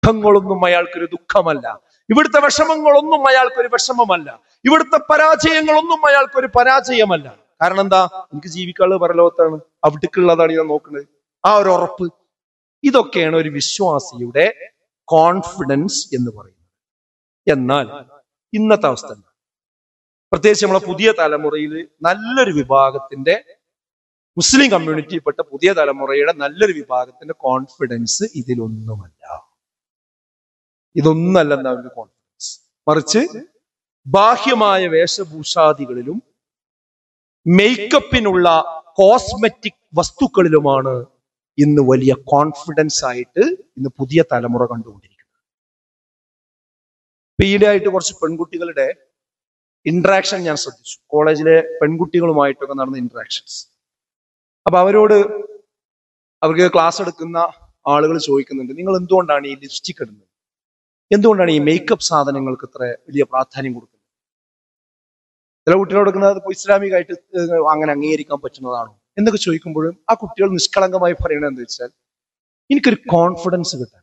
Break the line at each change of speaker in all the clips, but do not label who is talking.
ദുഃഖങ്ങളൊന്നും അയാൾക്കൊരു ദുഃഖമല്ല ഇവിടുത്തെ വിഷമങ്ങളൊന്നും അയാൾക്കൊരു വിഷമമല്ല ഇവിടുത്തെ പരാജയങ്ങളൊന്നും അയാൾക്കൊരു പരാജയമല്ല കാരണം എന്താ എനിക്ക് ജീവിക്കാനുള്ള പരലോകത്താണ് അവിടേക്കുള്ളതാണ് ഞാൻ നോക്കുന്നത് ആ ഒരു ഉറപ്പ് ഇതൊക്കെയാണ് ഒരു വിശ്വാസിയുടെ കോൺഫിഡൻസ് എന്ന് പറയുന്നത് എന്നാൽ ഇന്നത്തെ അവസ്ഥ എന്താ പ്രത്യേകിച്ച് നമ്മളെ പുതിയ തലമുറയിൽ നല്ലൊരു വിഭാഗത്തിന്റെ മുസ്ലിം കമ്മ്യൂണിറ്റിയിൽപ്പെട്ട പുതിയ തലമുറയുടെ നല്ലൊരു വിഭാഗത്തിന്റെ കോൺഫിഡൻസ് ഇതിലൊന്നുമല്ല ഇതൊന്നല്ല എന്താ അവരുടെ കോൺഫിഡൻസ് മറിച്ച് ബാഹ്യമായ വേഷഭൂഷാദികളിലും മേക്കപ്പിനുള്ള കോസ്മെറ്റിക് വസ്തുക്കളിലുമാണ് ഇന്ന് വലിയ കോൺഫിഡൻസ് ആയിട്ട് ഇന്ന് പുതിയ തലമുറ കണ്ടുകൊണ്ടിരിക്കുന്നത് ഇപ്പൊ ഈയിടെയായിട്ട് കുറച്ച് പെൺകുട്ടികളുടെ ഇന്ററാക്ഷൻ ഞാൻ ശ്രദ്ധിച്ചു കോളേജിലെ പെൺകുട്ടികളുമായിട്ടൊക്കെ നടന്ന ഇന്ററാക്ഷൻസ് അപ്പൊ അവരോട് അവർക്ക് ക്ലാസ് എടുക്കുന്ന ആളുകൾ ചോദിക്കുന്നുണ്ട് നിങ്ങൾ എന്തുകൊണ്ടാണ് ഈ ലിപ്സ്റ്റിക് ഇടുന്നത് എന്തുകൊണ്ടാണ് ഈ മേക്കപ്പ് സാധനങ്ങൾക്ക് ഇത്ര വലിയ പ്രാധാന്യം കൊടുക്കുന്നത് ചില കുട്ടികളോട് കൊടുക്കുന്നത് ഇപ്പൊ ഇസ്ലാമികമായിട്ട് ഏഹ് അങ്ങനെ അംഗീകരിക്കാൻ പറ്റുന്നതാണോ എന്നൊക്കെ ചോദിക്കുമ്പോഴും ആ കുട്ടികൾ നിഷ്കളങ്കമായി പറയണത് എന്താ വെച്ചാൽ എനിക്കൊരു കോൺഫിഡൻസ് കിട്ടാൻ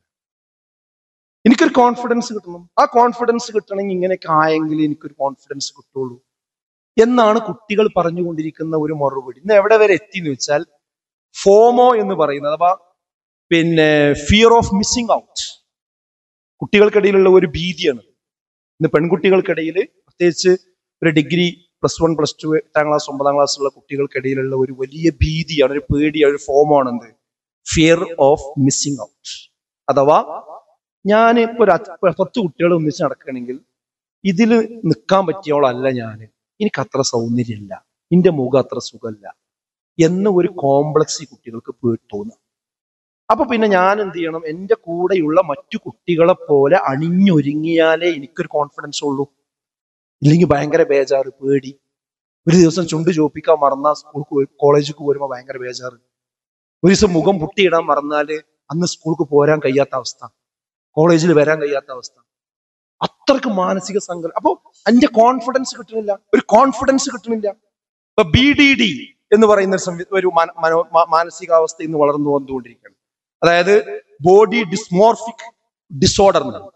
എനിക്കൊരു കോൺഫിഡൻസ് കിട്ടണം ആ കോൺഫിഡൻസ് കിട്ടണമെങ്കിൽ ഇങ്ങനെയൊക്കെ ആയെങ്കിൽ എനിക്കൊരു കോൺഫിഡൻസ് കിട്ടുള്ളൂ എന്നാണ് കുട്ടികൾ പറഞ്ഞുകൊണ്ടിരിക്കുന്ന ഒരു മറുപടി ഇന്ന് എവിടെ വരെ എത്തി എന്ന് വെച്ചാൽ ഫോമോ എന്ന് പറയുന്നത് അഥവാ പിന്നെ ഫിയർ ഓഫ് മിസ്സിംഗ് ഔട്ട് കുട്ടികൾക്കിടയിലുള്ള ഒരു ഭീതിയാണ് ഇന്ന് പെൺകുട്ടികൾക്കിടയിൽ പ്രത്യേകിച്ച് ഒരു degree plus one plus two എട്ടാം ക്ലാസ് ഒമ്പതാം ക്ലാസ്സുള്ള കുട്ടികൾക്കിടയിലുള്ള ഒരു വലിയ ഭീതിയാണ് ഒരു പേടിയാണ് ഒരു ഫോമാണ് എന്ത് ഫിയർ ഓഫ് മിസ്സിംഗ് ഔട്ട് അഥവാ ഞാൻ ഇപ്പൊ ഒരു അ- പത്ത് കുട്ടികൾ ഒന്നിച്ച് നടക്കണമെങ്കിൽ ഇതിൽ നിൽക്കാൻ പറ്റിയോളല്ല ഞാൻ എനിക്ക് അത്ര സൗന്ദര്യമില്ല എന്റെ മുഖം അത്ര സുഖമല്ല എന്ന ഒരു കോംപ്ലക്സ് ഈ കുട്ടികൾക്ക് പേ- തോന്നുക അപ്പൊ പിന്നെ ഞാൻ എന്ത് ചെയ്യണം എന്റെ കൂടെയുള്ള മറ്റു കുട്ടികളെ പോലെ അണിഞ്ഞൊരുങ്ങിയാലേ എനിക്കൊരു കോൺഫിഡൻസ് ഉള്ളൂ ഇല്ലെങ്കിൽ ഭയങ്കര ബേജാറ് പേടി ഒരു ദിവസം ചുണ്ട് ചോപ്പിക്കാൻ മറന്നാൽ സ്കൂൾക്ക് കോളേജിലേക്ക് വരുമ്പോൾ ഭയങ്കര ബേജാറ് ഒരു ദിവസം മുഖം പുട്ടിയിടാൻ മറന്നാല് അന്ന് സ്കൂൾക്ക് പോരാൻ കഴിയാത്ത അവസ്ഥ കോളേജിൽ വരാൻ കഴിയാത്ത അവസ്ഥ അത്രക്ക് മാനസിക സങ്കടം അപ്പൊ എന്റെ കോൺഫിഡൻസ് കിട്ടുന്നില്ല ഒരു കോൺഫിഡൻസ് കിട്ടുന്നില്ല ഇപ്പൊ ബി ഡി ഡി എന്ന് പറയുന്ന ഒരു സംവി- ഒരു മാന- മനോ- മാ- മാനസികാവസ്ഥ ഇന്ന് വളർന്നു വന്നുകൊണ്ടിരിക്കുകയാണ് അതായത് ബോഡി ഡിസ്മോർഫിക് ഡിസോർഡർ എന്നാണ്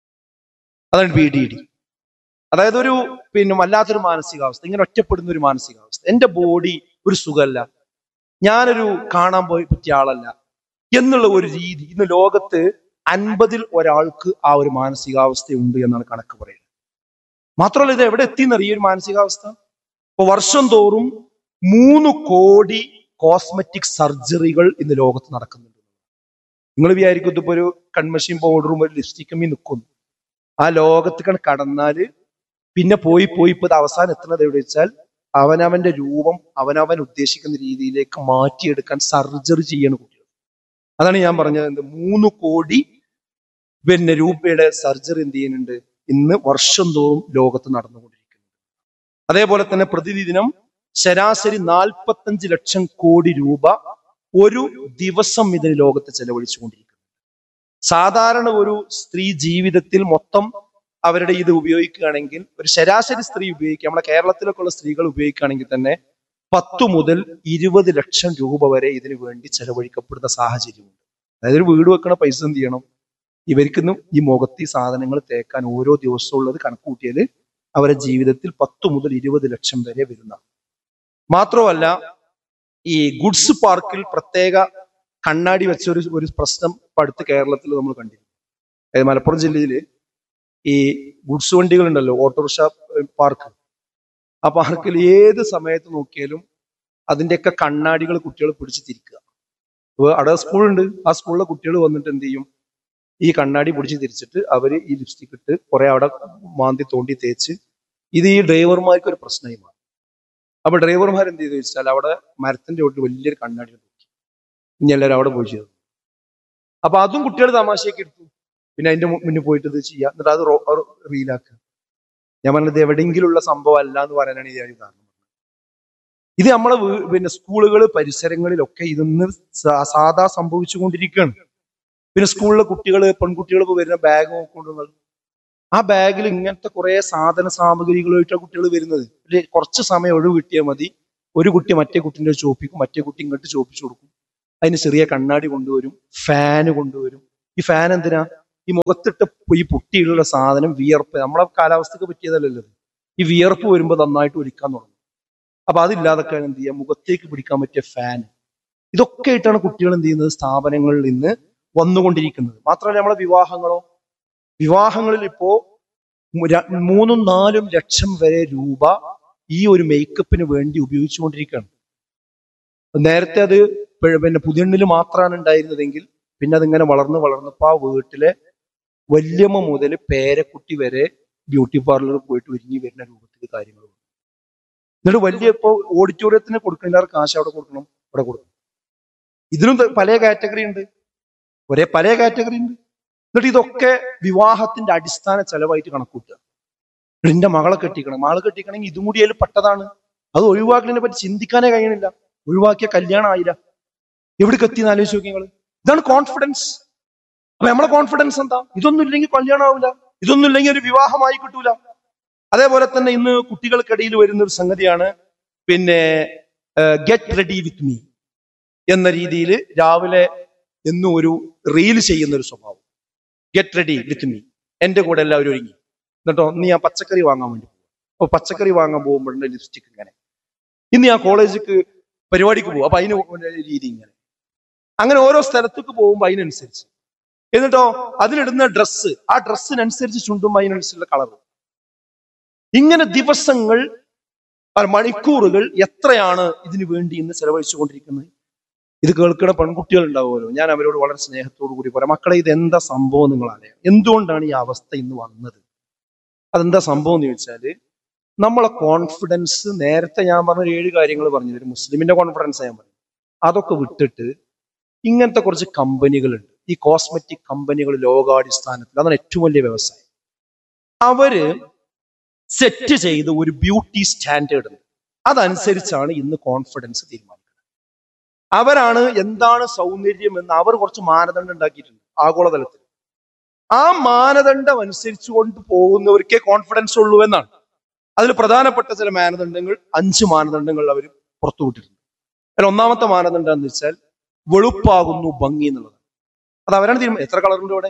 അതാണ് ബി ഡി ഡി അതായത് ഒരു പിന്നെ വല്ലാത്തൊരു മാനസികാവസ്ഥ ഇങ്ങനെ ഒറ്റപ്പെടുന്ന ഒരു മാനസികാവസ്ഥ എന്റെ ബോഡി ഒരു സുഖമല്ല ഞാനൊരു കാണാൻ പോയി പറ്റിയ ആളല്ല എന്നുള്ള ഒരു രീതി ഇന്ന് ലോകത്ത് അൻപതിൽ ഒരാൾക്ക് ആ ഒരു മാനസികാവസ്ഥ ഉണ്ട് എന്നാണ് കണക്ക് പറയുന്നത് മാത്രമല്ല ഇത് എവിടെ എത്തിയെന്നറിയ ഈ ഒരു മാനസികാവസ്ഥ ഇപ്പൊ വർഷം തോറും മൂന്ന് കോടി കോസ്മെറ്റിക് സർജറികൾ ഇന്ന് ലോകത്ത് നടക്കുന്നുണ്ട് നിങ്ങൾ വിചാരിക്കും ഇതിപ്പോ ഒരു കൺമഷീൻ പൗഡറും ഒരു ലിപ്സ്റ്റിക്കും നിൽക്കുന്നു ആ ലോകത്തേക്കാണ് കടന്നാല് പിന്നെ പോയി പോയി ഇപ്പൊ ഇത് അവസാനം എത്തുന്നത് എവിടെ വെച്ചാൽ അവനവന്റെ രൂപം അവനവൻ ഉദ്ദേശിക്കുന്ന രീതിയിലേക്ക് മാറ്റിയെടുക്കാൻ സർജറി ചെയ്യണ കുട്ടികൾ അതാണ് ഞാൻ പറഞ്ഞത് എന്ത് മൂന്ന് കോടി പിന്നെ രൂപയുടെ സർജറി എന്ത് ചെയ്യുന്നുണ്ട് ഇന്ന് വർഷം തോറും ലോകത്ത് നടന്നുകൊണ്ടിരിക്കുന്നു അതേപോലെ തന്നെ പ്രതിദിനം ശരാശരി നാൽപ്പത്തഞ്ച് ലക്ഷം കോടി രൂപ ഒരു ദിവസം ഇതിന് ലോകത്ത് ചെലവഴിച്ചുകൊണ്ടിരിക്കുന്നു സാധാരണ ഒരു സ്ത്രീ ജീവിതത്തിൽ മൊത്തം അവരുടെ ഇത് ഉപയോഗിക്കുകയാണെങ്കിൽ ഒരു ശരാശരി സ്ത്രീ ഉപയോഗിക്കുക നമ്മുടെ കേരളത്തിലൊക്കെ ഉള്ള സ്ത്രീകൾ ഉപയോഗിക്കുകയാണെങ്കിൽ തന്നെ പത്ത് മുതൽ ഇരുപത് ലക്ഷം രൂപ വരെ ഇതിനു വേണ്ടി ചെലവഴിക്കപ്പെടുന്ന സാഹചര്യമുണ്ട് അതായത് ഒരു വീട് വെക്കണ പൈസ എന്ത് ചെയ്യണം ഇവർക്കൊന്നും ഈ മുഖത്ത് ഈ സാധനങ്ങൾ തേക്കാൻ ഓരോ ദിവസവും ഉള്ളത് കണക്ക് കൂട്ടിയാൽ അവരുടെ ജീവിതത്തിൽ പത്ത് മുതൽ ഇരുപത് ലക്ഷം വരെ വരുന്ന മാത്രമല്ല ഈ ഗുഡ്സ് പാർക്കിൽ പ്രത്യേക കണ്ണാടി വെച്ച ഒരു ഒരു പ്രശ്നം ഇപ്പൊ അടുത്ത് കേരളത്തിൽ നമ്മൾ കണ്ടിരുന്നു അതായത് മലപ്പുറം ജില്ലയിൽ ഈ ഗുഡ്സ് വണ്ടികൾ ഉണ്ടല്ലോ ഓട്ടോറിക്ഷ പാർക്ക് ആ പാർക്കിൽ ഏത് സമയത്ത് നോക്കിയാലും അതിന്റെയൊക്കെ കണ്ണാടികൾ കുട്ടികൾ പിടിച്ച് തിരിക്കുക അപ്പൊ അവിടെ സ്കൂളുണ്ട് ആ സ്കൂളിലെ കുട്ടികൾ വന്നിട്ട് എന്ത് ചെയ്യും ഈ കണ്ണാടി പിടിച്ച് തിരിച്ചിട്ട് അവര് ഈ ലിപ്സ്റ്റിക് ഇട്ട് കുറെ അവിടെ മാന്തി തോണ്ടി തേച്ച് ഇത് ഈ ഡ്രൈവർമാർക്ക് ഒരു പ്രശ്നമായി മാറി അപ്പൊ ഡ്രൈവർമാർ എന്ത് ചെയ്തു വെച്ചാൽ അവിടെ മരത്തിന്റെ ചോട്ടിൽ വലിയൊരു കണ്ണാടി നോക്കി ഇനി എല്ലാവരും അവിടെ പോയി ചെയ്തു അപ്പൊ അതും കുട്ടികൾ തമാശയൊക്കെ എടുത്തു പിന്നെ അതിന്റെ മു- മുന്നിൽ പോയിട്ട് ഇത് ചെയ്യുക എന്നിട്ട് അത് റീലാക്കുക ഞാൻ പറഞ്ഞത് എവിടെയെങ്കിലുള്ള സംഭവം അല്ല എന്ന് പറയാനാണ് ഈ ഒരു കാരണം ഇത് നമ്മളെ വീ- പിന്നെ സ്കൂളുകൾ പരിസരങ്ങളിലൊക്കെ ഇതൊന്ന് സാ- സാധാ സംഭവിച്ചുകൊണ്ടിരിക്കുകയാണ് പിന്നെ സ്കൂളിലെ കുട്ടികൾ പെൺകുട്ടികൾ വരുന്ന ബാഗ് നോക്കൊണ്ടുള്ളത് ആ ബാഗിൽ ഇങ്ങനത്തെ കുറെ സാധന സാമഗ്രികളുമായിട്ടാണ് കുട്ടികൾ വരുന്നത് ഒരു കുറച്ച് സമയം ഒഴിവ് കിട്ടിയാൽ മതി ഒരു കുട്ടി മറ്റേ കുട്ടിന്റെ ചോപ്പിക്കും മറ്റേ കുട്ടി ഇങ്ങോട്ട് ചോപ്പിച്ചു കൊടുക്കും അതിന് ചെറിയ കണ്ണാടി കൊണ്ടുവരും ഫാന് കൊണ്ടുവരും ഈ ഫാൻ എന്തിനാ ഈ മുഖത്തിട്ട് ഈ പൊട്ടിയുള്ള സാധനം വിയർപ്പ് നമ്മളെ കാലാവസ്ഥക്ക് പറ്റിയതല്ലല്ലോ ഇത്. ഈ വിയർപ്പ് വരുമ്പോൾ നന്നായിട്ട് ഒലിക്കാൻ തുടങ്ങും അപ്പൊ അതില്ലാതൊക്കെ എന്ത് ചെയ്യാം മുഖത്തേക്ക് പിടിക്കാൻ പറ്റിയ ഫാൻ ഇതൊക്കെ ആയിട്ടാണ് കുട്ടികൾ എന്ത് ചെയ്യുന്നത് സ്ഥാപനങ്ങളിൽ നിന്ന് വന്നുകൊണ്ടിരിക്കുന്നത് മാത്രമല്ല നമ്മളെ വിവാഹങ്ങളോ വിവാഹങ്ങളിൽ ഇപ്പോ മു- ര- മൂന്നും നാലും ലക്ഷം വരെ രൂപ ഈ ഒരു മേക്കപ്പിന് വേണ്ടി ഉപയോഗിച്ചുകൊണ്ടിരിക്കുകയാണ് നേരത്തെ അത് പി- പിന്നെ പുതിയണ്ണിൽ മാത്രമാണ് ഉണ്ടായിരുന്നതെങ്കിൽ പിന്നെ അതിങ്ങനെ വളർന്ന് വളർന്നപ്പോ ആ വീട്ടിലെ വല്യമ്മ മുതൽ പേരക്കുട്ടി വരെ ബ്യൂട്ടി പാർലറിൽ പോയിട്ട് ഒരുങ്ങി വരുന്ന രൂപത്തിൽ കാര്യങ്ങൾ വന്നു. എന്നിട്ട് വലിയ ഇപ്പോ ഓഡിറ്റോറിയത്തിന് കൊടുക്കേണ്ട കാശ് അവിടെ കൊടുക്കണം ഇവിടെ കൊടുക്കണം ഇതിനും ത- പല കാറ്റഗറി ഉണ്ട് ഒരേ പല കാറ്റഗറി ഉണ്ട് എന്നിട്ട് ഇതൊക്കെ വിവാഹത്തിന്റെ അടിസ്ഥാന ചെലവായിട്ട് കണക്കൂട്ടുക എന്റെ മകളെ കെട്ടിക്കണം മകളെ കെട്ടിക്കണമെങ്കിൽ ഇതും കൂടി അതിൽ പെട്ടതാണ് അത് ഒഴിവാക്കുന്നതിനെ പറ്റി ചിന്തിക്കാനേ കഴിയണില്ല ഒഴിവാക്കിയ കല്യാണം ആയില്ല എവിടെ എത്തിയെന്ന് ആലോചിച്ച് നോക്കി നിങ്ങള് ഇതാണ് കോൺഫിഡൻസ് അപ്പൊ നമ്മളെ കോൺഫിഡൻസ് എന്താ ഇതൊന്നും ഇല്ലെങ്കിൽ കല്യാണം ആവില്ല ഇതൊന്നും ഇല്ലെങ്കിൽ ഒരു വിവാഹമായി കിട്ടൂല അതേപോലെ തന്നെ ഇന്ന് കുട്ടികൾക്കിടയിൽ വരുന്ന ഒരു സംഗതിയാണ് പിന്നെ ഗെറ്റ് റെഡി വിത്ത് മീ എന്ന രീതിയിൽ രാവിലെ എന്നും ഒരു റീൽ ചെയ്യുന്ന ഒരു സ്വഭാവം ഗെറ്റ് റെഡി വിത്ത് മീ എന്റെ കൂടെ എല്ലാവരും ഒരുങ്ങി എന്നിട്ടോ ഇന്ന് ഞാൻ പച്ചക്കറി വാങ്ങാൻ വേണ്ടി പോകും അപ്പൊ പച്ചക്കറി വാങ്ങാൻ പോകുമ്പോഴുണ്ട് ലിപ്സ്റ്റിക് ഇങ്ങനെ ഇന്ന് ഞാൻ കോളേജിക്ക് പരിപാടിക്ക് പോകും അപ്പൊ അതിന് ഒരു രീതി ഇങ്ങനെ അങ്ങനെ ഓരോ സ്ഥലത്തേക്ക് പോകുമ്പോൾ അതിനനുസരിച്ച് എന്നിട്ടോ അതിലിടുന്ന ഡ്രസ്സ് ആ ഡ്രസ്സിനനുസരിച്ച് ചുണ്ടും അതിനനുസരിച്ചുള്ള കളർ ഇങ്ങനെ ദിവസങ്ങൾ അല്ല, മണിക്കൂറുകൾ എത്രയാണ് ഇതിനു വേണ്ടി ഇന്ന് ചെലവഴിച്ചുകൊണ്ടിരിക്കുന്നത് ഇത് കേൾക്കുന്ന പെൺകുട്ടികൾ ഉണ്ടാവുമല്ലോ ഞാൻ അവരോട് വളരെ സ്നേഹത്തോടു കൂടി പറയാം മക്കളെ ഇത് എന്താ സംഭവം നിങ്ങൾ അറിയാം എന്തുകൊണ്ടാണ് ഈ അവസ്ഥ ഇന്ന് വന്നത് അതെന്താ സംഭവം എന്ന് ചോദിച്ചാല് നമ്മളെ കോൺഫിഡൻസ് നേരത്തെ ഞാൻ പറഞ്ഞ ഒരു ഏഴ് കാര്യങ്ങൾ പറഞ്ഞു ഒരു മുസ്ലിമിന്റെ കോൺഫിഡൻസ് ഞാൻ പറഞ്ഞു അതൊക്കെ വിട്ടിട്ട് ഇങ്ങനത്തെ കുറച്ച് കമ്പനികളുണ്ട് ഈ കോസ്മെറ്റിക് കമ്പനികൾ ലോകാടിസ്ഥാനത്തിൽ അതാണ് ഏറ്റവും വലിയ വ്യവസായം അവര് സെറ്റ് ചെയ്ത് ഒരു ബ്യൂട്ടി സ്റ്റാൻഡേർഡ് ഉണ്ട് അതനുസരിച്ചാണ് ഇന്ന് കോൺഫിഡൻസ് തീരുമാനിക്കുന്നത് അവരാണ് എന്താണ് സൗന്ദര്യം എന്ന് അവർ കുറച്ച് മാനദണ്ഡം ഉണ്ടാക്കിയിട്ടുണ്ട് ആഗോളതലത്തിൽ ആ മാനദണ്ഡം അനുസരിച്ച് കൊണ്ട് പോകുന്നവർക്കേ കോൺഫിഡൻസ് ഉള്ളൂ എന്നാണ് അതിൽ പ്രധാനപ്പെട്ട ചില മാനദണ്ഡങ്ങൾ അഞ്ച് മാനദണ്ഡങ്ങൾ അവർ പുറത്തുവിട്ടിട്ടുണ്ട് അതിൽ ഒന്നാമത്തെ മാനദണ്ഡം എന്ന് വെച്ചാൽ വെളുപ്പാകുന്നു ഭംഗി എന്നുള്ളത് അത് അവരാണ് തീരുമാനം എത്ര കളറുണ്ട് ഇവിടെ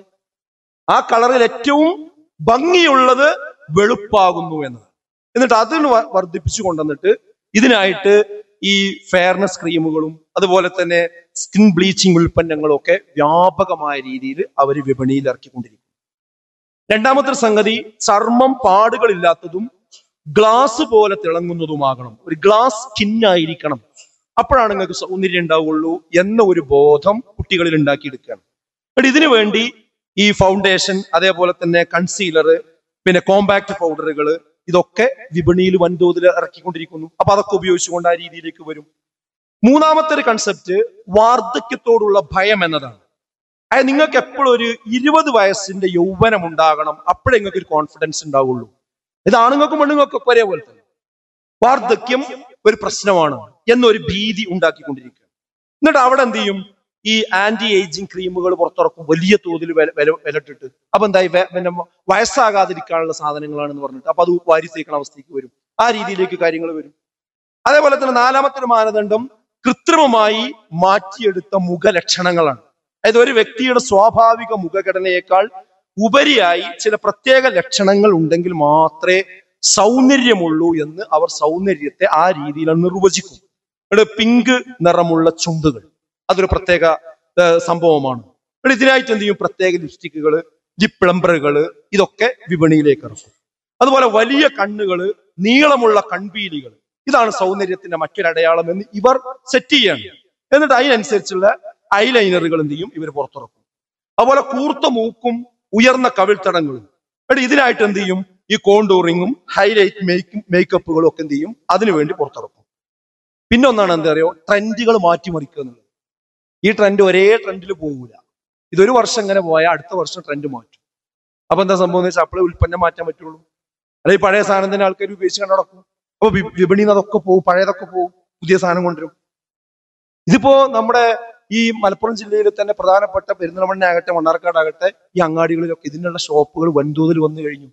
ആ കളറിൽ ഏറ്റവും ഭംഗിയുള്ളത് വെളുപ്പാകുന്നു എന്നത് എന്നിട്ട് അതിന് വ- വർദ്ധിപ്പിച്ചു കൊണ്ടുവന്നിട്ട് ഇതിനായിട്ട് ഈ ഫെയർനെസ് ക്രീമുകളും അതുപോലെ തന്നെ സ്കിൻ ബ്ലീച്ചിങ് ഉൽപ്പന്നങ്ങളും ഒക്കെ വ്യാപകമായ രീതിയിൽ അവർ വിപണിയിൽ ഇറക്കിക്കൊണ്ടിരിക്കും രണ്ടാമത്തെ ഒരു സംഗതി ചർമ്മം പാടുകളില്ലാത്തതും ഗ്ലാസ് പോലെ തിളങ്ങുന്നതുമാകണം ഒരു ഗ്ലാസ് സ്കിന്നായിരിക്കണം അപ്പോഴാണ് നിങ്ങൾക്ക് സൗന്ദര്യം ഉണ്ടാവുള്ളൂ എന്ന ഒരു ബോധം കുട്ടികളിൽ ഉണ്ടാക്കിയെടുക്കുകയാണ് എന്നിട്ട് ഇതിനു വേണ്ടി ഈ ഫൗണ്ടേഷൻ അതേപോലെ തന്നെ കൺസീലർ പിന്നെ കോമ്പാക്ട് പൗഡറുകൾ ഇതൊക്കെ വിപണിയിൽ വൻതോതിൽ ഇറക്കിക്കൊണ്ടിരിക്കുന്നു അപ്പൊ അതൊക്കെ ഉപയോഗിച്ചുകൊണ്ട് ആ രീതിയിലേക്ക് വരും മൂന്നാമത്തെ ഒരു കൺസെപ്റ്റ് വാർദ്ധക്യത്തോടുള്ള ഭയം എന്നതാണ് അതായത് നിങ്ങൾക്ക് എപ്പോഴും ഒരു ഇരുപത് വയസ്സിന്റെ യൗവനം ഉണ്ടാകണം അപ്പോഴേ നിങ്ങൾക്ക് ഒരു കോൺഫിഡൻസ് ഉണ്ടാവുള്ളൂ ഇത് ആണുങ്ങൾക്കും പെണ്ണുങ്ങൾക്കും ഒക്കെ ഒരേപോലെ തന്നെ വാർദ്ധക്യം ഒരു പ്രശ്നമാണ് എന്നൊരു ഭീതി ഉണ്ടാക്കിക്കൊണ്ടിരിക്കുക എന്നിട്ട് അവിടെ എന്ത് ചെയ്യും ഈ ആന്റി ഏജിങ് ക്രീമുകൾ പുറത്തിറക്കും വലിയ തോതിൽ വില വില- വിലട്ടിട്ട് അപ്പൊ എന്തായി വെ- പിന്നെ വയസ്സാകാതിരിക്കാനുള്ള സാധനങ്ങളാണെന്ന് പറഞ്ഞിട്ട് അപ്പൊ അത് വാരി തേക്കണ അവസ്ഥയ്ക്ക് വരും ആ രീതിയിലേക്ക് കാര്യങ്ങൾ വരും അതേപോലെ തന്നെ നാലാമത്തെ ഒരു മാനദണ്ഡം കൃത്രിമമായി മാറ്റിയെടുത്ത മുഖലക്ഷണങ്ങളാണ് അതായത് ഒരു വ്യക്തിയുടെ സ്വാഭാവിക മുഖഘടനയേക്കാൾ ഉപരിയായി ചില പ്രത്യേക ലക്ഷണങ്ങൾ ഉണ്ടെങ്കിൽ മാത്രമേ സൗന്ദര്യമുള്ളൂ എന്ന് അവർ സൗന്ദര്യത്തെ ആ രീതിയിൽ നിർവചിക്കും ഇവിടെ പിങ്ക് നിറമുള്ള ചുണ്ടുകൾ അതൊരു പ്രത്യേക ഏഹ്, സംഭവമാണ് ഇവിടെ ഇതിനായിട്ട് എന്ത് ചെയ്യും പ്രത്യേക ലിപ്സ്റ്റിക്കുകൾ ലിപ് പ്ലംബറുകൾ ഇതൊക്കെ വിപണിയിലേക്ക് ഇറക്കും അതുപോലെ വലിയ കണ്ണുകള് നീളമുള്ള കൺപീലികൾ ഇതാണ് സൗന്ദര്യത്തിന്റെ മറ്റൊരു അടയാളം എന്ന് ഇവർ സെറ്റ് ചെയ്യാണ് എന്നിട്ട് അതിനനുസരിച്ചുള്ള ഐലൈനറുകൾ എന്ത് ചെയ്യും ഇവർ പുറത്തിറക്കും അതുപോലെ കൂർത്ത മൂക്കും ഉയർന്ന കവിൾത്തടങ്ങളും എന്നിട്ട് ഇതിനായിട്ട് എന്ത് ചെയ്യും ഈ കോണ്ടൂറിങ്ങും ഹൈലൈറ്റ് മേക്കും മേക്കപ്പുകളും ഒക്കെ എന്ത് ചെയ്യും അതിനുവേണ്ടി പുറത്തിറക്കും പിന്നെ ഒന്നാണ് എന്താ അറിയോ ട്രെൻഡുകൾ മാറ്റിമറിക്കുക എന്നുള്ളത് ഈ ട്രെൻഡ് ഒരേ ട്രെൻഡിൽ പോകൂല ഇതൊരു വർഷം ഇങ്ങനെ പോയാൽ അടുത്ത വർഷം ട്രെൻഡ് മാറ്റും അപ്പൊ എന്താ സംഭവം എന്ന് വെച്ചാൽ അപ്പോഴേ ഉൽപ്പന്നം മാറ്റാൻ പറ്റുള്ളൂ അല്ലെങ്കിൽ പഴയ സാധനം തന്നെ ആൾക്കാർ ഉപയോഗിച്ച് കണ്ട് നടക്കും അപ്പൊ വി- വിപണിയിൽ നിന്ന് അതൊക്കെ പോകും പഴയതൊക്കെ പോകും പുതിയ സാധനം കൊണ്ടുവരും ഇതിപ്പോ നമ്മുടെ ഈ മലപ്പുറം ജില്ലയിൽ തന്നെ പ്രധാനപ്പെട്ട പെരിന്തൽമണ്ണ ആകട്ടെ മണ്ണാർക്കാടാകട്ടെ ഈ അങ്ങാടികളിലൊക്കെ ഇതിനുള്ള ഷോപ്പുകൾ വൻതോതിൽ വന്നു കഴിഞ്ഞു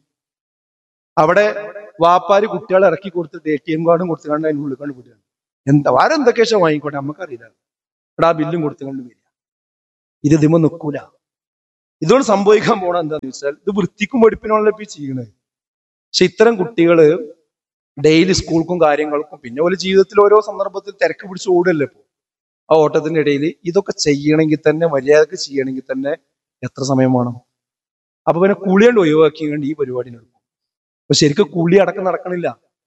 അവിടെ വാപ്പാര് കുട്ടികളെ ഇറക്കി കൊടുത്തിട്ട് എ ടി എം കാർഡും കൊടുത്തുകൊണ്ട് അതിന് ഉള്ളിൽ കണ്ട് വിടുകയാണ് എന്താ ആരെന്തൊക്കെ വെച്ചാൽ വാങ്ങിക്കോട്ടെ നമുക്കറിയില്ല ഇവിടെ ആ ബില്ലും കൊടുത്തുകൊണ്ട് വരിക ഇത് ഇതിമ നിൽക്കൂല ഇതുകൊണ്ട് സംഭവിക്കാൻ പോണ എന്താന്ന് വെച്ചാൽ ഇത് വൃത്തിക്കും വെടിപ്പിനുള്ള ഇപ്പൊ ഈ ചെയ്യണത് പക്ഷെ ഇത്തരം കുട്ടികള് ഡെയിലി സ്കൂൾക്കും കാര്യങ്ങൾക്കും പിന്നെ ഒരു ജീവിതത്തിൽ ഓരോ സന്ദർഭത്തിൽ തിരക്ക് പിടിച്ച് ഓടല്ലേ ഇപ്പൊ ആ ഓട്ടത്തിന്റെ ഇടയിൽ ഇതൊക്കെ ചെയ്യണമെങ്കിൽ തന്നെ മര്യാദക്ക് ചെയ്യണമെങ്കിൽ തന്നെ എത്ര സമയം വേണം അപ്പൊ പിന്നെ കുളിയണ്ട് ഒഴിവാക്കി വേണ്ടി ഈ പരിപാടി നടക്കും അപ്പൊ ശരിക്കും കുളി അടക്കം നടക്കണില്ല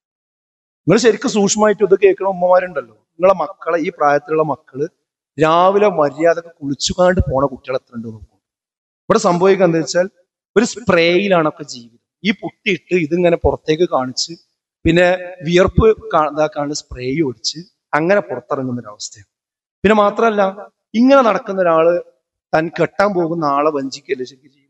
നിങ്ങൾ ശരിക്കും സൂക്ഷ്മമായിട്ട് ഇത് കേൾക്കണ ഉമ്മമാരുണ്ടല്ലോ നിങ്ങളെ മക്കളെ ഈ പ്രായത്തിലുള്ള മക്കള് രാവിലെ മര്യാദക്ക് കുളിച്ചുകാണ്ട് പോണ കുട്ടികൾ എത്ര ഉണ്ട് നോക്കും ഇവിടെ സംഭവിക്കുക എന്താ വെച്ചാൽ ഒരു സ്പ്രേയിലാണ് ഒക്കെ ജീവിതം ഈ പുട്ടിയിട്ട് ഇതിങ്ങനെ പുറത്തേക്ക് കാണിച്ച് പിന്നെ വിയർപ്പ് കാ- ഇതാക്കാണ്ട് സ്പ്രേ ഒടിച്ച് അങ്ങനെ പുറത്തിറങ്ങുന്ന ഒരു അവസ്ഥയാണ് പിന്നെ മാത്രമല്ല ഇങ്ങനെ നടക്കുന്ന ഒരാള് താൻ കെട്ടാൻ പോകുന്ന ആളെ വഞ്ചിക്കല്ലേ ശരിക്കും ചെയ്യുന്നത്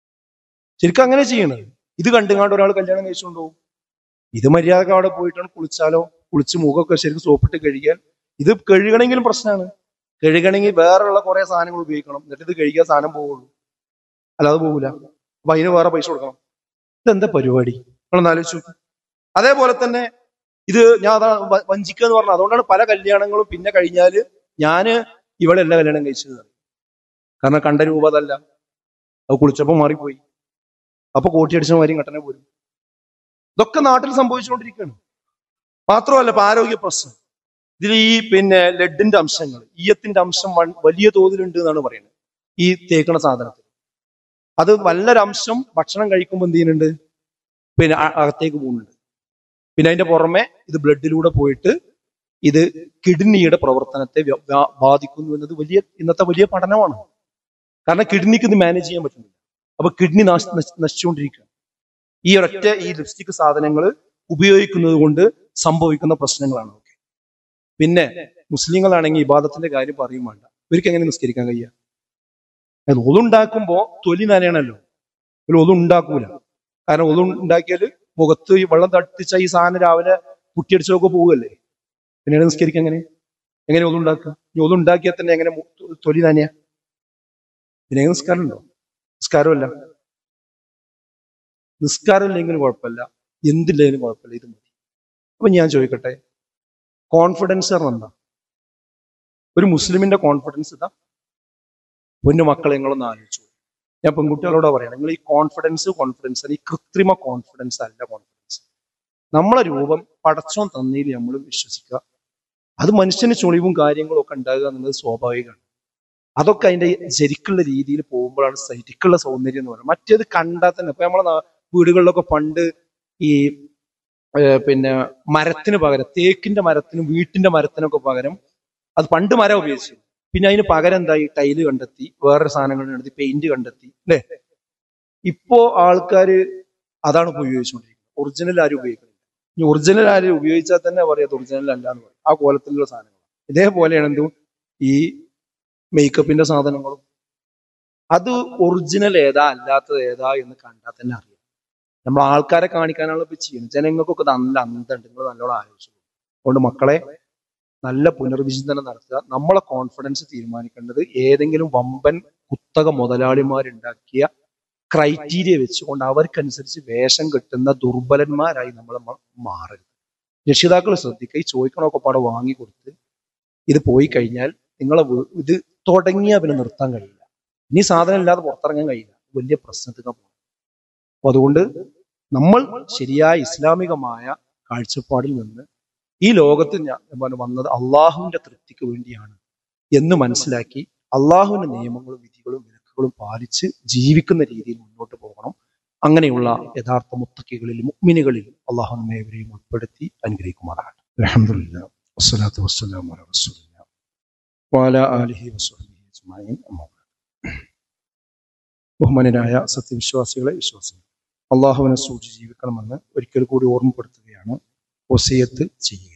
ശരിക്കും അങ്ങനെ ചെയ്യണത് ഇത് കണ്ടുകാണ്ട് ഒരാൾ കല്യാണം കഴിച്ചുകൊണ്ട് പോകും ഇത് മര്യാദക്ക് അവിടെ പോയിട്ടാണ് കുളിച്ചാലോ കുളിച്ച് മുഖമൊക്കെ ശരിക്കും സോപ്പിട്ട് കഴുകിയാൽ ഇത് കഴുകണമെങ്കിലും പ്രശ്നമാണ് കഴുകണമെങ്കിൽ വേറെയുള്ള കുറെ സാധനങ്ങൾ ഉപയോഗിക്കണം എന്നിട്ട് ഇത് കഴുകിയ സാധനം പോവുള്ളൂ അല്ലാതെ പോകൂല അപ്പൊ അതിന് വേറെ പൈസ കൊടുക്കണം ഇതെന്താ പരിപാടി നിങ്ങളൊന്ന് ആലോചിച്ചു നോക്ക്. അതേപോലെ തന്നെ ഇത് ഞാൻ അതാ വ- വഞ്ചിക്കുക എന്ന് പറഞ്ഞത് അതുകൊണ്ടാണ് പല കല്യാണങ്ങളും പിന്നെ കഴിഞ്ഞാല് ഞാന് ഇവിടെ എല്ലാ കല്യാണം കഴിച്ചത് കാരണം കണ്ട രൂപ അതല്ല അത് കുളിച്ചപ്പോ മാറിപ്പോയി അപ്പൊ കോട്ടി അടിച്ച മാതിരി കട്ടനെ പോരും ഇതൊക്കെ നാട്ടിൽ സംഭവിച്ചുകൊണ്ടിരിക്കുകയാണ് മാത്രമല്ല ഇപ്പൊ ആരോഗ്യ പ്രശ്നം ഇതിൽ ഈ പിന്നെ ലെഡിന്റെ അംശങ്ങൾ ഈയത്തിന്റെ അംശം വൺ- വലിയ തോതിലുണ്ട് എന്നാണ് പറയുന്നത് ഈ തേക്കണ സാധനത്തിൽ അത് വല്ലൊരു അംശം ഭക്ഷണം കഴിക്കുമ്പോൾ എന്ത് ചെയ്യുന്നുണ്ട് പിന്നെ അ- അകത്തേക്ക് പോകുന്നുണ്ട് പിന്നെ അതിന്റെ പുറമെ ഇത് ബ്ലഡിലൂടെ പോയിട്ട് ഇത് കിഡ്നിയുടെ പ്രവർത്തനത്തെ വ്യ- വ്യാ- ബാധിക്കുന്നു എന്നത് വലിയ ഇന്നത്തെ വലിയ പഠനമാണ് കാരണം കിഡ്നിക്ക് ഇത് മാനേജ് ചെയ്യാൻ പറ്റുന്നില്ല അപ്പൊ കിഡ്നി നാശ നശി- നശിച്ചുകൊണ്ടിരിക്കുകയാണ് ഈ ഒരൊറ്റ ഈ ലിപ്സ്റ്റിക് സാധനങ്ങൾ ഉപയോഗിക്കുന്നത് കൊണ്ട് സംഭവിക്കുന്ന പ്രശ്നങ്ങളാണ് ഒക്കെ പിന്നെ മുസ്ലിങ്ങളാണെങ്കിൽ ഇബാദത്തിന്റെ കാര്യം പറയും വേണ്ട ഇവർക്ക് എങ്ങനെ നിസ്കരിക്കാൻ കഴിയുക അത് ഒതുണ്ടാക്കുമ്പോ തൊലി നനയണല്ലോ ഒരു ഒതുണ്ടാക്കൂല കാരണം ഒതുണ്ടാക്കിയാൽ മുഖത്ത് ഈ വെള്ളം തട്ടിച്ച ഈ സാധനം രാവിലെ പുട്ടിയടിച്ചൊക്കെ പോവുകയല്ലേ പിന്നീട് നിസ്കരിക്കാൻ എങ്ങനെ എങ്ങനെ ഒതുണ്ടാക്കുക ഈ ഒതുണ്ടാക്കിയാൽ തന്നെ എങ്ങനെ മു- തൊലി നനയാ പിന്നെ എങ്ങനെ നിസ്കാരം ഉണ്ടോ നിസ്കാരമല്ല നിസ്കാരം ഇല്ലെങ്കിലും കുഴപ്പമില്ല എന്തില്ലെങ്കിലും കുഴപ്പമില്ല ഇത് മതി അപ്പൊ ഞാൻ ചോദിക്കട്ടെ കോൺഫിഡൻസ് പറഞ്ഞാൽ എന്താ ഒരു മുസ്ലിമിന്റെ കോൺഫിഡൻസ് ഇതാ പൊന്നു മക്കളെ നിങ്ങളൊന്ന് ആലോചിച്ചു ഞാൻ പെൺകുട്ടികളോട് പറയണം നിങ്ങൾ ഈ കോൺഫിഡൻസ് കോൺഫിഡൻസ് ഈ കൃത്രിമ കോൺഫിഡൻസ് അല്ല കോൺഫിഡൻസ് നമ്മളെ രൂപം പടച്ചോൻ തന്നതിൽ നമ്മൾ വിശ്വസിക്കുക അത് മനുഷ്യന് ചുളിവും കാര്യങ്ങളും ഒക്കെ ഉണ്ടാകുക എന്നുള്ളത് സ്വാഭാവികമാണ് അതൊക്കെ അതിന്റെ ശരിക്കുള്ള രീതിയിൽ പോകുമ്പോഴാണ് ശരിക്കുള്ള സൗന്ദര്യം എന്ന് പറയുന്നത് മറ്റേത് കണ്ടാൽ തന്നെ ഇപ്പൊ നമ്മളെ നാ- വീടുകളിലൊക്കെ പണ്ട് ഈ ഏർ പിന്നെ മരത്തിന് പകരം തേക്കിന്റെ മരത്തിനും വീട്ടിന്റെ മരത്തിനൊക്കെ പകരം അത് പണ്ട് മരം ഉപയോഗിച്ചു പിന്നെ അതിന് പകരം എന്തായി ടൈല് കണ്ടെത്തി വേറൊരു സാധനങ്ങൾ കണ്ടെത്തി പെയിന്റ് കണ്ടെത്തി അല്ലേ ഇപ്പോ ആൾക്കാര് അതാണ് ഇപ്പൊ ഉപയോഗിച്ചുകൊണ്ടിരിക്കുന്നത് ഒറിജിനൽ ആരും ഉപയോഗിക്കുന്നില്ല ഇനി ഒറിജിനൽ ആരും ഉപയോഗിച്ചാൽ തന്നെ പറയാം ഒറിജിനൽ അല്ല എന്ന് പറയും ആ കോലത്തിലുള്ള സാധനങ്ങൾ ഇതേപോലെയാണ് എന്തും ഈ മേക്കപ്പിന്റെ സാധനങ്ങളും അത് ഒറിജിനൽ ഏതാ അല്ലാത്തത് ഏതാ എന്ന് കണ്ടാൽ തന്നെ അറിയാം നമ്മൾ ആൾക്കാരെ കാണിക്കാനുള്ള ഇപ്പൊ ചെയ്യുന്നത് ജനങ്ങൾക്കൊക്കെ നല്ല അന്തമുണ്ട് നിങ്ങൾ നല്ലോണം ആലോചിച്ചു അതുകൊണ്ട് മക്കളെ നല്ല പുനർവിചിന്തനം നടത്തുക നമ്മളെ കോൺഫിഡൻസ് തീരുമാനിക്കേണ്ടത് ഏതെങ്കിലും വമ്പൻ കുത്തക മുതലാളിമാരുണ്ടാക്കിയ ക്രൈറ്റീരിയ വെച്ചുകൊണ്ട് അവർക്കനുസരിച്ച് വേഷം കെട്ടുന്ന ദുർബലന്മാരായി നമ്മൾ മാറരുത് രക്ഷിതാക്കൾ ശ്രദ്ധിക്കുക ഈ ചോദിക്കണമൊക്കെ പാടെ വാങ്ങിക്കൊടുത്ത് ഇത് പോയി കഴിഞ്ഞാൽ നിങ്ങളെ വീ- ഇത് തുടങ്ങിയാൽ പിന്നെ നിർത്താൻ കഴിയില്ല ഇനി സാധനം ഇല്ലാതെ പുറത്തിറങ്ങാൻ കഴിയില്ല വലിയ പ്രശ്നത്തിനൊക്കെ പോകും അപ്പൊ അതുകൊണ്ട് നമ്മൾ ശരിയായ ഇസ്ലാമികമായ കാഴ്ചപ്പാടിൽ നിന്ന് ഈ ലോകത്ത് ഞാൻ ഞാൻ വന്നത് അള്ളാഹുവിന്റെ തൃപ്തിക്ക് വേണ്ടിയാണ് എന്ന് മനസ്സിലാക്കി അള്ളാഹുവിന്റെ നിയമങ്ങളും വിധികളും വിലക്കുകളും പാലിച്ച് ജീവിക്കുന്ന രീതിയിൽ മുന്നോട്ട് പോകണം അങ്ങനെയുള്ള യഥാർത്ഥ മുത്തക്കികളിൽ മുഗ്മിനുകളിൽ അള്ളാഹു നമ്മെ ഇവരെയും ഉൾപ്പെടുത്തി അനുഗ്രഹിക്കുമാറാകട്ടെ അൽഹംദുലില്ലാ വസ്സലാത്തു വസ്സലാമു അലാ റസൂലില്ലാ വഅലാ ആലിഹി വസ്വഹ്ബിഹി അജ്മഈൻ അമ്മാ ബഅദ്. ബഹുമാനരായ സത്യവിശ്വാസികളെ വിശ്വാസികൾ അള്ളാഹുവിനെ സൂക്ഷിച്ച് ജീവിക്കണമെന്ന് ഒരിക്കൽ കൂടി ഓർമ്മപ്പെടുത്തുകയാണ് ഒസിയത്ത് ചെയ്യുക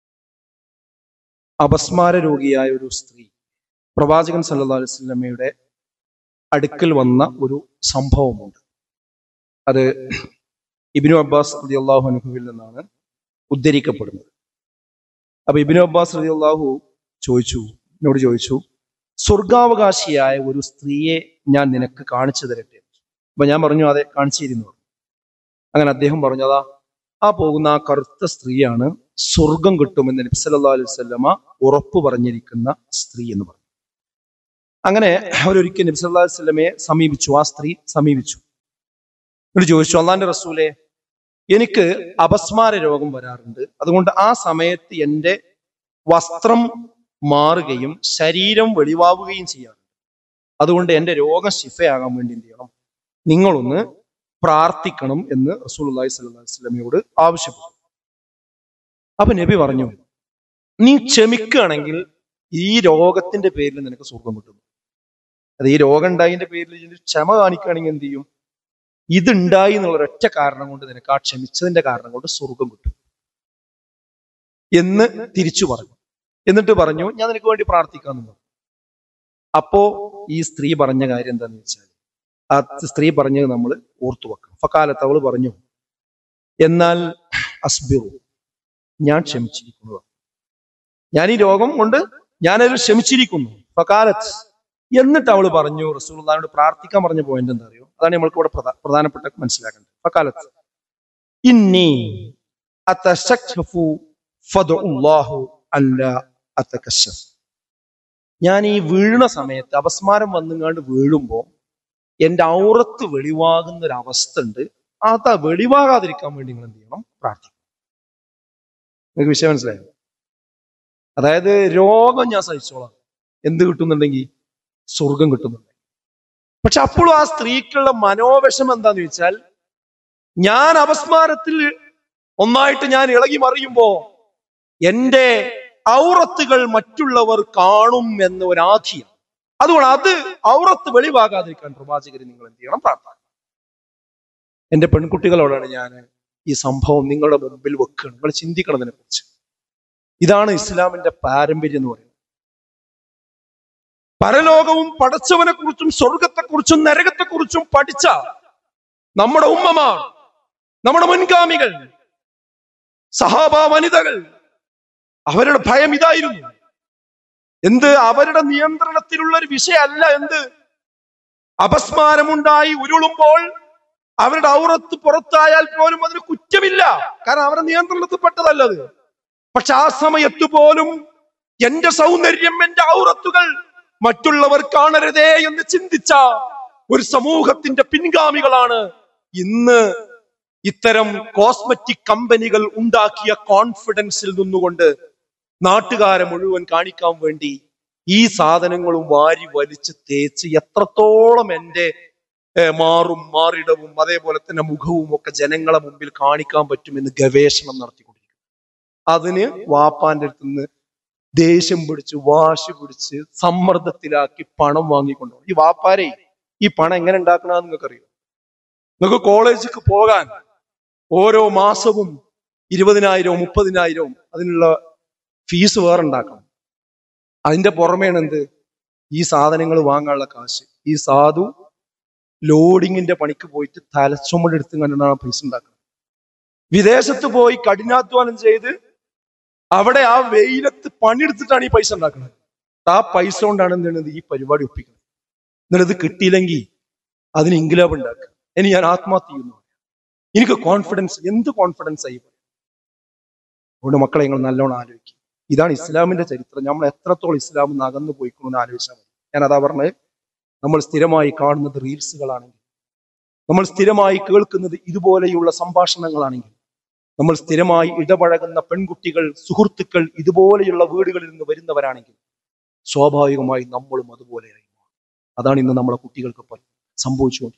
അപസ്മാര രോഗിയായ ഒരു സ്ത്രീ പ്രവാചകൻ സല്ലല്ലാഹു അലൈഹി വസല്ലമയുടെ അടുക്കൽ വന്ന ഒരു സംഭവമുണ്ട് അത് ഇബിനു അബ്ബാസ് റളിയല്ലാഹു അൻഹുവിൽ നിന്നാണ് ഉദ്ധരിക്കപ്പെടുന്നത് അപ്പൊ ഇബിനു അബ്ബാസ് റളിയല്ലാഹു ചോദിച്ചു എന്നോട് ചോദിച്ചു സ്വർഗാവകാശിയായ ഒരു സ്ത്രീയെ ഞാൻ നിനക്ക് കാണിച്ചു തരട്ടെ അപ്പൊ ഞാൻ പറഞ്ഞു അതെ കാണിച്ചു തരുന്നു അങ്ങനെ അദ്ദേഹം പറഞ്ഞു അതാ ആ പോകുന്ന ആ കറുത്ത സ്ത്രീയാണ് സ്വർഗം കിട്ടുമെന്ന് നബി സല്ലല്ലാഹു അലൈഹി വസല്ലമ ഉറപ്പ് പറഞ്ഞിരിക്കുന്ന സ്ത്രീ എന്ന് പറഞ്ഞു അങ്ങനെ അവരൊരിക്കൽ നബി സല്ലല്ലാഹു അലൈഹി വസല്ലമയെ സമീപിച്ചു ആ സ്ത്രീ സമീപിച്ചു എന്നിട്ട് ചോദിച്ചു അള്ളാന്റെ റസൂലെ എനിക്ക് അപസ്മാര രോഗം വരാറുണ്ട് അതുകൊണ്ട് ആ സമയത്ത് എൻ്റെ വസ്ത്രം മാറുകയും ശരീരം വെളിവാവുകയും ചെയ്യാറുണ്ട് അതുകൊണ്ട് എൻ്റെ രോഗം ശിഫയാകാൻ വേണ്ടി എന്ത് ചെയ്യണം നിങ്ങളൊന്ന് പ്രാർത്ഥിക്കണം എന്ന് റസൂലുള്ളാഹി സ്വല്ലല്ലാഹു അലൈഹി വസല്ലമയോട് ആവശ്യപ്പെട്ടു അപ്പൊ നബി പറഞ്ഞു നീ ക്ഷമിക്കുകയാണെങ്കിൽ ഈ രോഗത്തിന്റെ പേരിൽ നിനക്ക് സ്വർഗം കിട്ടുന്നു അത് ഈ രോഗം ഉണ്ടായതിന്റെ പേരിൽ ഇതിന് ക്ഷമ കാണിക്കുകയാണെങ്കിൽ എന്ത് ചെയ്യും ഇതുണ്ടായി എന്നുള്ള ഒരൊറ്റ കാരണം കൊണ്ട് നിനക്ക് ആ ക്ഷമിച്ചതിന്റെ കാരണം കൊണ്ട് സ്വർഗം കിട്ടും എന്ന് തിരിച്ചു പറഞ്ഞു എന്നിട്ട് പറഞ്ഞു ഞാൻ നിനക്ക് വേണ്ടി പ്രാർത്ഥിക്കാമെന്ന് പറഞ്ഞു അപ്പോ ഈ സ്ത്രീ പറഞ്ഞ കാര്യം എന്താന്ന് വെച്ചാൽ ആ സ്ത്രീ പറഞ്ഞത് നമ്മൾ ഓർത്തു വെക്കണം ഫക്കാലത്ത് അവള് പറഞ്ഞു എന്നാൽ അസ്ബിറു ഞാൻ ക്ഷമിച്ചിരിക്കുന്നു ഞാൻ ഈ രോഗം കൊണ്ട് ഞാനതിൽ ക്ഷമിച്ചിരിക്കുന്നു ഫക്കാലത്ത് എന്നിട്ട് അവൾ പറഞ്ഞു റസൂൽനോട് പ്രാർത്ഥിക്കാൻ പറഞ്ഞ പോയിന്റ് എന്താ അറിയോ അതാണ് നമ്മൾക്ക് ഇവിടെ പ്രധാ- പ്രധാനപ്പെട്ട മനസ്സിലാക്കേണ്ടത് ഫക്കാലത്ത് ഇന്നി അതശഖഫു ഫദ്ഉല്ലാഹു അല്ല അതകശഫ് ഞാൻ ഈ വീഴുന്ന സമയത്ത് അപസ്മാരം വന്നുങ്ങാണ്ട് വീഴുമ്പോ എന്റെ ഔറത്ത് വെളിവാകുന്ന ഒരു അവസ്ഥ ഉണ്ട് അത് വെളിവാകാതിരിക്കാൻ വേണ്ടി നിങ്ങൾ എന്ത് ചെയ്യണം പ്രാർത്ഥിക്കണം നിങ്ങൾക്ക് വിഷയം മനസ്സിലായോ അതായത് രോഗം ഞാൻ സഹിച്ചോളാം എന്ത് കിട്ടുന്നുണ്ടെങ്കിൽ സ്വർഗം കിട്ടുന്നുണ്ട് പക്ഷെ അപ്പോഴും ആ സ്ത്രീക്കുള്ള മനോവിഷം എന്താന്ന് ചോദിച്ചാൽ ഞാൻ അപസ്മാരത്തിൽ ഒന്നായിട്ട് ഞാൻ ഇളകി മറിയുമ്പോ എന്റെ ഔറത്തുകൾ മറ്റുള്ളവർ കാണും എന്ന ഒരു ആധിയം അതുകൊണ്ട് അത് ഔറത്ത് വെളിവാകാതിരിക്കാൻ പ്രവാചകർ നിങ്ങൾ എന്ത് ചെയ്യണം പ്രാർത്ഥന എന്റെ പെൺകുട്ടികളോടാണ് ഞാൻ ഈ സംഭവം നിങ്ങളുടെ മുമ്പിൽ വെക്കുകയാണ് നിങ്ങൾ ചിന്തിക്കണം ഇതിനെ കുറിച്ച് ഇതാണ് ഇസ്ലാമിന്റെ പാരമ്പര്യം എന്ന് പറയുന്നത് പരലോകവും പടച്ചവനെ കുറിച്ചും സ്വർഗത്തെക്കുറിച്ചും നരകത്തെക്കുറിച്ചും പഠിച്ച നമ്മുടെ ഉമ്മമാർ നമ്മുടെ മുൻഗാമികൾ സഹാബ വനിതകൾ അവരുടെ ഭയം ഇതായിരുന്നു എന്ത് അവരുടെ നിയന്ത്രണത്തിലുള്ള ഒരു വിഷയമല്ല എന്ത് അപസ്മാരമുണ്ടായി ഉരുളുമ്പോൾ അവരുടെ ഔറത്ത് പുറത്തായാൽ പോലും അതിന് കുറ്റമില്ല കാരണം അവരുടെ നിയന്ത്രണത്തിൽപ്പെട്ടതല്ലത് പക്ഷെ ആ സമയത്ത് പോലും എന്റെ സൗന്ദര്യം എന്റെ ഔറത്തുകൾ മറ്റുള്ളവർ കാണരുതേ എന്ന് ചിന്തിച്ച ഒരു സമൂഹത്തിന്റെ പിൻഗാമികളാണ് ഇന്ന് ഇത്തരം കോസ്മെറ്റിക് കമ്പനികൾ ഉണ്ടാക്കിയ കോൺഫിഡൻസിൽ നിന്നുകൊണ്ട് നാട്ടുകാരെ മുഴുവൻ കാണിക്കാൻ വേണ്ടി ഈ സാധനങ്ങളും വാരി വലിച്ച് തേച്ച് എത്രത്തോളം എന്റെ ഏർ, മാറും മാറിടവും അതേപോലെ തന്നെ മുഖവും ഒക്കെ ജനങ്ങളെ മുമ്പിൽ കാണിക്കാൻ പറ്റുമെന്ന് ഗവേഷണം നടത്തിക്കൊണ്ടിരിക്കും അതിന് വാപ്പാന്റെ അടുത്ത് നിന്ന് ദേഷ്യം പിടിച്ച് വാശി പിടിച്ച് സമ്മർദ്ദത്തിലാക്കി പണം വാങ്ങിക്കൊണ്ടു ഈ വാപ്പാരെ ഈ പണം എങ്ങനെ ഉണ്ടാക്കണമെന്ന് നിങ്ങൾക്ക് അറിയോ നിങ്ങൾക്ക് കോളേജിലേക്ക് പോകാൻ ഓരോ മാസവും ഇരുപതിനായിരവും മുപ്പതിനായിരവും അതിനുള്ള ഫീസ് വേറെ ഉണ്ടാക്കണം അതിന്റെ പുറമേണ് എന്ത് ഈ സാധനങ്ങൾ വാങ്ങാനുള്ള കാശ് ഈ സാധു ലോഡിങ്ങിന്റെ പണിക്ക് പോയിട്ട് തലച്ചുമട് എടുത്ത് കണ്ടാണ് പൈസ ഉണ്ടാക്കുന്നത് വിദേശത്ത് പോയി കഠിനാധ്വാനം ചെയ്ത് അവിടെ ആ വെയിലത്ത് പണിയെടുത്തിട്ടാണ് ഈ പൈസ ഉണ്ടാക്കുന്നത് ആ പൈസ കൊണ്ടാണ് എന്ത് ചെയ്യുന്നത് ഈ പരിപാടി ഒപ്പിക്കുന്നത് എന്നിട്ട് ഇത് കിട്ടിയില്ലെങ്കിൽ അതിന് ഇൻകിലാബ് ഉണ്ടാക്കുക ഇനി ഞാൻ ആത്മഹത്യ ചെയ്യുന്നു എനിക്ക് കോൺഫിഡൻസ് എന്ത് കോൺഫിഡൻസ് ആയി അതുകൊണ്ട് മക്കളെ നിങ്ങൾ നല്ലോണം ആലോചിക്കും ഇതാണ് ഇസ്ലാമിന്റെ ചരിത്രം നമ്മൾ എത്രത്തോളം ഇസ്ലാമിൽ നിന്ന് അകന്നു പോയിക്കണമെന്ന് ആലോചിച്ചാൽ മതി ഞാൻ അതാ പറഞ്ഞത് നമ്മൾ സ്ഥിരമായി കാണുന്നത് റീൽസുകളാണെങ്കിൽ നമ്മൾ സ്ഥിരമായി കേൾക്കുന്നത് ഇതുപോലെയുള്ള സംഭാഷണങ്ങളാണെങ്കിൽ നമ്മൾ സ്ഥിരമായി ഇടപഴകുന്ന പെൺകുട്ടികൾ സുഹൃത്തുക്കൾ ഇതുപോലെയുള്ള വീടുകളിൽ നിന്ന് വരുന്നവരാണെങ്കിൽ സ്വാഭാവികമായി നമ്മളും അതുപോലെയായി മാറും. അതാണ് ഇന്ന് നമ്മുടെ കുട്ടികൾക്ക് ഇപ്പം സംഭവിച്ചുകൊണ്ടിരിക്കുന്നത്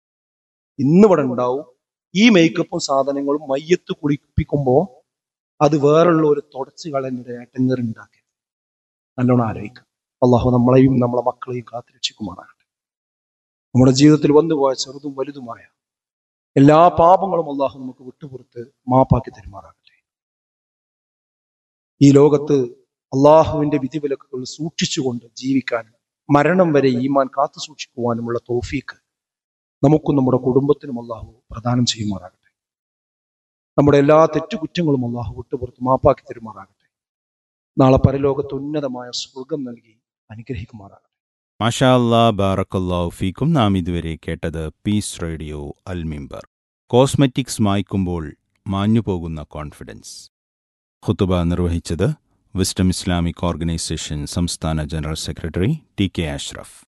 ഇന്നിവിടെ ഉണ്ടാവും ഈ മേക്കപ്പും സാധനങ്ങളും മയ്യത്ത് കുളിപ്പിക്കുമ്പോൾ അത് വേറുള്ള ഒരു തുടച്ചു കളഞ്ഞൊരു ഏട്ടങ്ങേറുണ്ടാക്കി നല്ലോണം ആലോചിക്കുക അള്ളാഹു നമ്മളെയും നമ്മളെ മക്കളെയും കാത്തുരക്ഷിക്കുമാറാകട്ടെ നമ്മുടെ ജീവിതത്തിൽ വന്നുപോയ ചെറുതും വലുതുമായ എല്ലാ പാപങ്ങളും അള്ളാഹു നമുക്ക് വിട്ടുപുറത്ത് മാപ്പാക്കി തരുമാറാകട്ടെ ഈ ലോകത്ത് അള്ളാഹുവിന്റെ വിധിവിലക്കുകൾ സൂക്ഷിച്ചുകൊണ്ട് ജീവിക്കാനും മരണം വരെ ഈമാൻ കാത്തു സൂക്ഷിക്കുവാനുമുള്ള തോഫീക്ക് നമുക്കും നമ്മുടെ കുടുംബത്തിനും അള്ളാഹു പ്രദാനം ചെയ്യുമാറാകട്ടെ നമ്മുടെ എല്ലാ തെറ്റുകുറ്റങ്ങളും അള്ളാഹു വിട്ടുപുറത്ത് മാപ്പാക്കി തരുമാറാകട്ടെ നാളെ പരലോകത്ത് ഉന്നതമായ സ്വർഗം നൽകി അനുഗ്രഹിക്കുമാറാകട്ടെ
മാഷാ അല്ലാ ബാറക്കല്ലാഹു ഫീക്കും നാം ഇതുവരെ കേട്ടത് പീസ് റേഡിയോ അൽമിമ്പർ കോസ്മെറ്റിക്സ് മായ്ക്കുമ്പോൾ മാഞ്ഞുപോകുന്ന കോൺഫിഡൻസ് ഖുത്തുബ നിർവഹിച്ചത് വിസ്ഡം ഇസ്ലാമിക് ഓർഗനൈസേഷൻ സംസ്ഥാന general secretary T K Ashraf